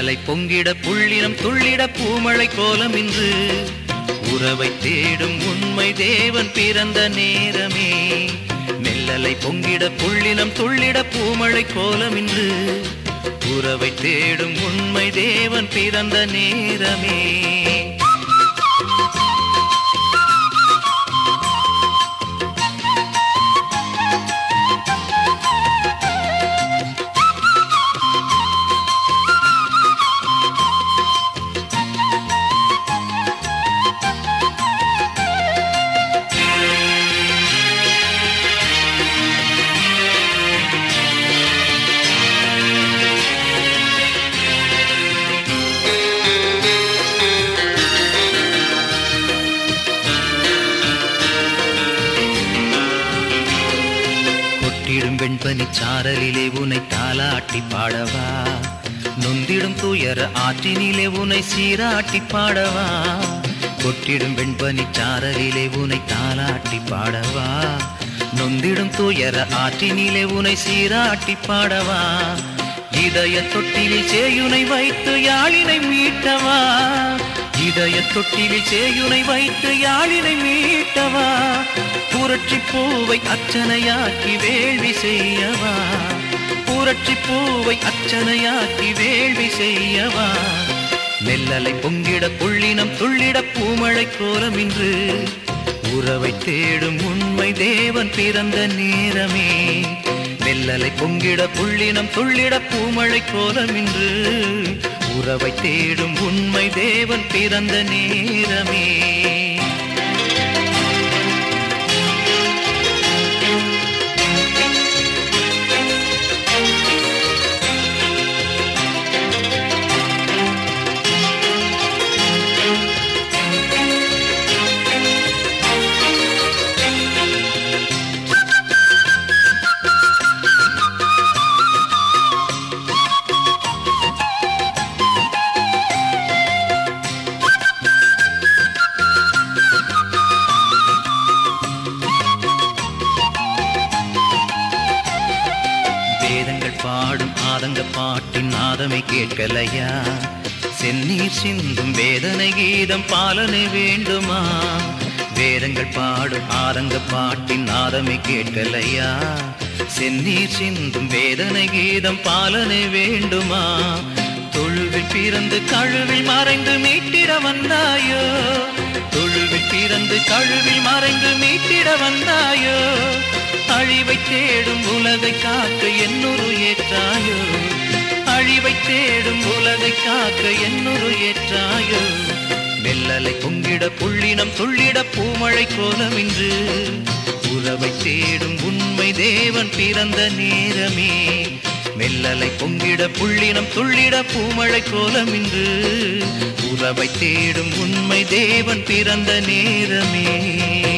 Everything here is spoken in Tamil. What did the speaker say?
மெல்லலை பொங்கிட புள்ளினம் துள்ளிட பூமழை கோலம் இன்று உறவை தேடும் உண்மை தேவன் பிறந்த நேரமே மெல்லலை பொங்கிட புள்ளினம் துள்ளிட பூமழை கோலம் இன்று உறவை தேடும் உண்மை தேவன் பிறந்த நேரமே கொட்டிடும் வெண்பனி சாரலிலே உனை தாலாட்டி பாடவா நொந்திடும் துயர ஆற்றினிலே உனை சீராட்டி பாடவா கொட்டிடும் வெண்பனி சாரலிலே உனை தாலாட்டி பாடவா நொந்திடும் துயர ஆற்றினிலே உனை சீராட்டி பாடவா இதய தொட்டிலில் சேயுனை வைத்து யாழினை மீட்டவா இதய தொட்டிலில் சேயுனை வைத்து யாழினை மீட்டவா புரட்சி பூவை அச்சனையாக்கி வேள்வி செய்யவா புரட்சி பூவை அச்சனையாக்கி வேள்வி செய்யவா மெல்லலை பொங்கிட புள்ளினம் துள்ளிட பூமழை கோலம் இன்று உறவை தேடும் உண்மை தேவன் பிறந்த நேரமே மெல்லலை பொங்கிட புள்ளினம் துள்ளிட பூமழை கோலம் இன்று உறவை தேடும் உண்மை தேவன் பிறந்த நேரமே வேதங்கள் பாடும் ஆதங்க பாட்டின் நாதமை கேட்கலையா செந்நீர் சிந்தும் வேதனை கீதம் பாலனை வேண்டுமா வேதங்கள் பாடும் ஆதங்க பாட்டின் நாதமை கேட்கலையா செந்நீர் சிந்தும் வேதனை கீதம் பாலனை வேண்டுமா தொழுவில் பிறந்து கழுவில் மறைந்து மீட்டிட வந்தாயோ தொழுவில் பிறந்து கழுவில் மறைந்து மீட்டிட வந்தாயோ அழிவை தேடும் உலகை காக்க என்னொரு ஏற்றாயோ அழிவை தேடும் உலகை காக்க என்னொரு ஏற்றாயோ மெல்லலை பொங்கிட புள்ளினம் துள்ளிட பூமழை கோலம் இன்று உறவை தேடும் உண்மை தேவன் பிறந்த நேரமே மெல்லலை பொங்கிட புள்ளினம் துள்ளிட பூமழை கோலம் இன்று உறவை தேடும் உண்மை தேவன் பிறந்த நேரமே